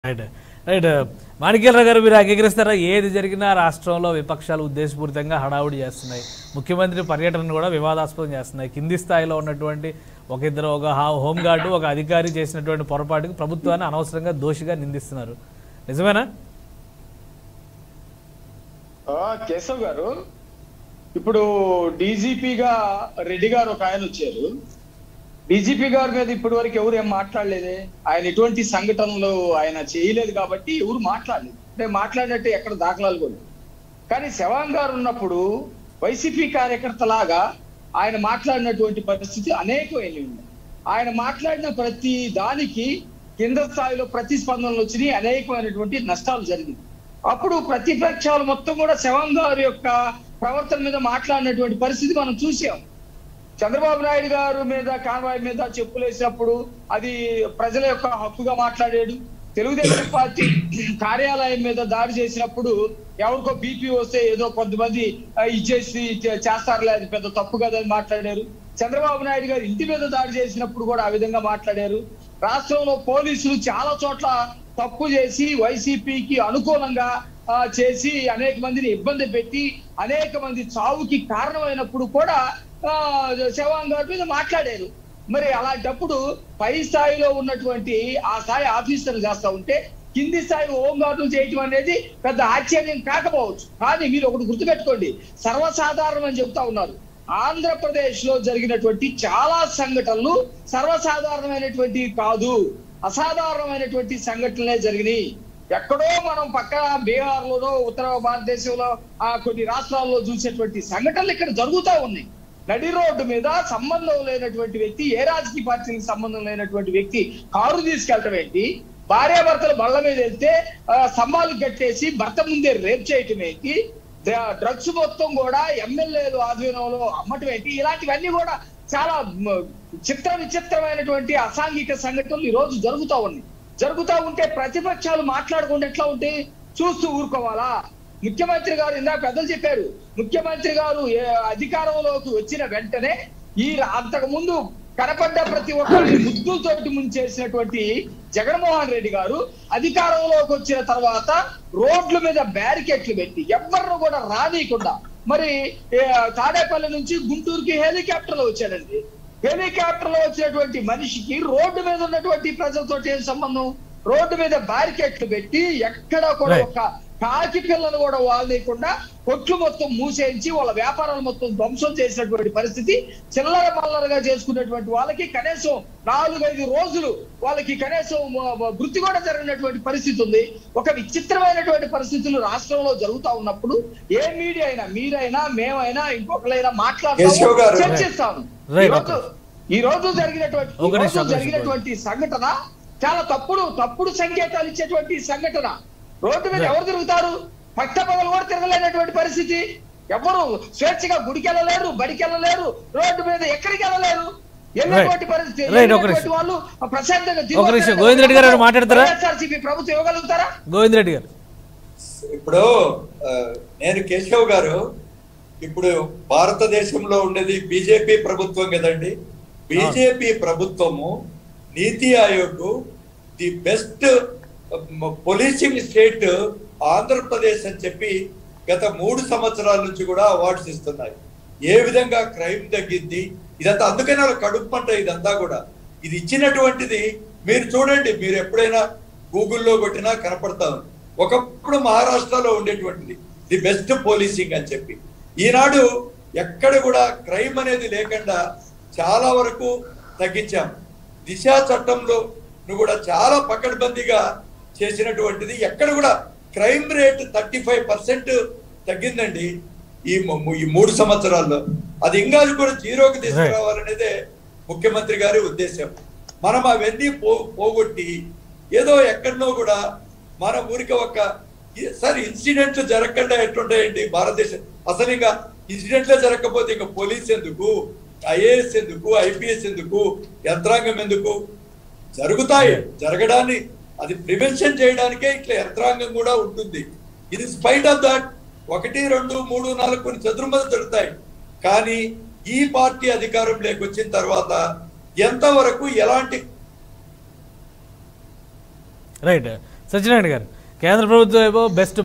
Right right Manikya Rao గారు మీరు అంగీకరిస్తారా ఏది జరిగినా రాష్ట్రంలో విపక్షాలు ఉద్దేశపూరితంగా హడావుడి చేస్తున్నాయి ముఖ్యమంత్రి పర్యటన కూడా వివాదాస్పదం చేస్తున్నాయి కింది స్థాయిలో ఉన్నటువంటి ఒక ఇద్దరు ఒక హా- హోంగార్డు ఒక అధికారి చేసినటువంటి పొరపాటుకి ప్రభుత్వాన్ని అనవసరంగా దోషిగా నిందిస్తున్నారు నిజమేనా ఆ, కేశవ్ గారు ఇప్పుడు డీజీపీగా రెడ్డి గారు ఒక ఆయన వచ్చారు డీజీపీ గారి మీద ఇప్పటి వరకు ఎవరు ఏం మాట్లాడలేదే ఆయన ఎటువంటి సంఘటనలు ఆయన చేయలేదు కాబట్టి ఎవరు మాట్లాడలేదు అంటే మాట్లాడినట్టు ఎక్కడ దాఖలాలు కూడా లేవు. కానీ శవాంగ్ గారు ఉన్నప్పుడు వైసీపీ కార్యకర్తలాగా ఆయన మాట్లాడినటువంటి పరిస్థితి అనేకమైనవి ఉన్నాయి ఆయన మాట్లాడిన ప్రతి దానికి కింద స్థాయిలో ప్రతిస్పందనలు వచ్చినాయి అనేకమైనటువంటి నష్టాలు జరిగింది అప్పుడు ప్రతిపక్షాలు మొత్తం కూడా శవం గారి యొక్క ప్రవర్తన మీద మాట్లాడినటువంటి పరిస్థితి మనం చూసాం చంద్రబాబు నాయుడు గారు మీద కాన్వాయ్ మీద చెప్పులేసినప్పుడు అది ప్రజల యొక్క హక్కుగా మాట్లాడాడు తెలుగుదేశం పార్టీ కార్యాలయం మీద దాడి చేసినప్పుడు ఎవరికో బీపీ వస్తే ఏదో కొంతమంది ఆ, ఇచ్చేసి చే- చేస్తారులే అది పెద్ద తప్పు కదని మాట్లాడారు చంద్రబాబు నాయుడు గారు ఇంటి మీద దాడి చేసినప్పుడు కూడా ఆ విధంగా మాట్లాడారు రాష్ట్రంలో పోలీసులు చాలా చోట్ల తప్పు చేసి వైసీపీకి అనుకూలంగా ఆ, చేసి అనేక మందిని ఇబ్బంది పెట్టి అనేక మంది చావుకి కారణమైనప్పుడు కూడా ఆ, శవాంగ్ గారి మీద మాట్లాడారు మరి అలాంటప్పుడు పై స్థాయిలో ఉన్నటువంటి ఆ స్థాయి ఆఫీసర్లు చేస్తా ఉంటే కింది స్థాయి హోంగార్డులు చేయటం అనేది పెద్ద ఆశ్చర్యం కాకపోవచ్చు కానీ మీరు ఒకటి గుర్తుపెట్టుకోండి సర్వసాధారణం అని చెప్తా ఉన్నారు ఆంధ్రప్రదేశ్ లో జరిగినటువంటి చాలా సంఘటనలు సర్వసాధారణమైనటువంటి కాదు అసాధారణమైనటువంటి సంఘటనలే జరిగినాయి ఎక్కడో మనం పక్క బీహార్ లోనో ఉత్తర భారతదేశంలో ఆ కొన్ని రాష్ట్రాల్లో చూసేటువంటి సంఘటనలు ఇక్కడ జరుగుతూ ఉన్నాయి నడి రోడ్డు మీద సంబంధం లేనటువంటి వ్యక్తి ఏ రాజకీయ పార్టీకి సంబంధం లేనటువంటి వ్యక్తి కారు తీసుకెళ్ళటం ఏంటి భార్యాభర్తలు బళ్ళ మీద వెళ్తే ఆ, స్తంభాలు కట్టేసి భర్త ముందే రేప్ చేయటం ఏంటి డ్ర- డ్రగ్స్ మొత్తం కూడా ఎమ్మెల్యేలు ఆధ్వర్యంలో అమ్మటం ఏంటి ఇలాంటివన్నీ కూడా చాలా మ, చిత్ర విచిత్రమైనటువంటి అసాంఘిక సంఘటనలు ఈ రోజు జరుగుతూ ఉన్నాయి జరుగుతూ ఉంటే ప్రతిపక్షాలు మాట్లాడకుండా ఎట్లా ఉంటే చూస్తూ ఊరుకోవాలా ముఖ్యమంత్రి గారు ఇందాక పెద్దలు చెప్పారు ముఖ్యమంత్రి గారు ఏ అధికారంలోకి వచ్చిన వెంటనే ఈ అంతకు ముందు కనపడ్డ ప్రతి ఒక్కరిని ముద్దులతోటి ముంచేసినటువంటి జగన్మోహన్ రెడ్డి గారు అధికారంలోకి వచ్చిన తర్వాత రోడ్ల మీద బ్యారికేట్లు పెట్టి ఎవరిని కూడా రానియకుండా మరి ఏ, తాడేపల్లి నుంచి గుంటూరుకి హెలికాప్టర్ లో వచ్చాడండి హెలికాప్టర్ లో వచ్చినటువంటి మనిషికి రోడ్డు మీద ఉన్నటువంటి ప్రజలతో ఏం సంబంధం రోడ్డు మీద బ్యారికేట్లు పెట్టి ఎక్కడ కూడా Right. ఒక కాకి పిల్లలు కూడా వాళ్ళకుండా కొట్లు మొత్తం మూసేయించి వాళ్ళ వ్యాపారాలు మొత్తం ధ్వంసం చేసినటువంటి పరిస్థితి చిల్లర మల్లరగా చేసుకున్నటువంటి వాళ్ళకి కనీసం నాలుగైదు రోజులు వాళ్ళకి కనీసం మ- మ- వృత్తి కూడా జరిగినటువంటి పరిస్థితి ఉంది ఒక విచిత్రమైనటువంటి పరిస్థితులు రాష్ట్రంలో జరుగుతా ఉన్నప్పుడు ఏ మీడియా అయినా మీరైనా మేమైనా ఇంకొకరైనా కేశవ్ గారు. మాట్లాడతాము చర్చిస్తాము Right, ఈ రోజు ఈ రోజు జరిగినటువంటి ఈ ఒక నిమిషం, రోజు ఒక నిమిషం. జరిగినటువంటి సంఘటన చాలా తప్పుడు తప్పుడు సంకేతాలు ఇచ్చేటువంటి సంఘటన రోడ్డు మీద Right. ఎవరు తిరుగుతారు పట్ట పగలు కూడా తిరగలేనటువంటి పరిస్థితి ఎవరు స్వేచ్ఛగా గుడికి వెళ్ళలేరు బడికి వెళ్ళలేరు రోడ్డు మీద ఎక్కడికి వెళ్ళలేరు వెళ్ళేటువంటి పరిస్థితి Right, ఒక వెళ్ళేటువంటి నిమిషం. వాళ్ళు ప్రశాంతంగా ఒక నిమిషం, గోవింద్ రెడ్డి గారు ఏమైనా మాట్లాడతారా? వైఎస్ఆర్సీపీ ప్రభుత్వం ఇవ్వగలుగుతారా గోవింద్ రెడ్డి గారు ఇప్పుడు ఆ, నేను కేశవ్ గారు ఇప్పుడు భారతదేశంలో ఉండేది బీజేపీ ప్రభుత్వం కదండి బీజేపీ ప్రభుత్వము NITI Aayog the best policing state Andhra Pradesh అని చెప్పి గత మూడు సంవత్సరాల నుంచి కూడా అవార్డ్స్ ఇస్తున్నాయి ఏ విధంగా క్రైమ్ తగ్గింది ఇదంతా అందుకనే వాళ్ళ కడుపు పంట ఇదంతా కూడా ఇది ఇచ్చినటువంటిది మీరు చూడండి మీరు ఎప్పుడైనా గూగుల్లో కొట్టినా కనపడతా ఉంది ఒకప్పుడు మహారాష్ట్రలో ఉండేటువంటిది ది బెస్ట్ పోలీసింగ్ అని చెప్పి ఈనాడు ఎక్కడ కూడా క్రైమ్ అనేది లేకుండా చాలా వరకు తగ్గించాం దిశ చట్టంలో నువ్వు కూడా చాలా పకడ్బందీగా చేసినటువంటిది ఎక్కడ కూడా crime rate thirty five percent తగ్గిందండి ఈ ము- ఈ మూడు సంవత్సరాల్లో అది ఇంకా కూడా జీరోకి తీసుకురావాలనేదే ముఖ్యమంత్రి గారి ఉద్దేశం మనం అవన్నీ పో పోగొట్టి ఏదో ఎక్కడనో కూడా మన ఊరికి ఒక ఈ- సార్ ఇన్సిడెంట్లు జరగకుండా ఎట్లుంటాయండి భారతదేశం అసలు ఇంకా ఇన్సిడెంట్లే జరగకపోతే ఇంకా పోలీస్ ఎందుకు ఐఏఎస్ ఎందుకు ఐపీఎస్ ఎందుకు యంత్రాంగం ఎందుకు జరుగుతాయి జరగడాన్ని అది ప్రివెన్షన్ చేయడానికే ఇట్లా యంత్రాంగం కూడా ఉంటుంది ఇది స్పైట్ ఆఫ్ దట్ ఒకటి రెండు మూడు నాలుగు కొన్ని చదురుమలు జరుగుతాయి కానీ ఈ పార్టీ అధికారం లేకొచ్చిన తర్వాత ఎంతవరకు ఎలాంటి రైట్ సత్యనారాయణ గారు కేంద్ర ప్రభుత్వం ఏమో బెస్ట్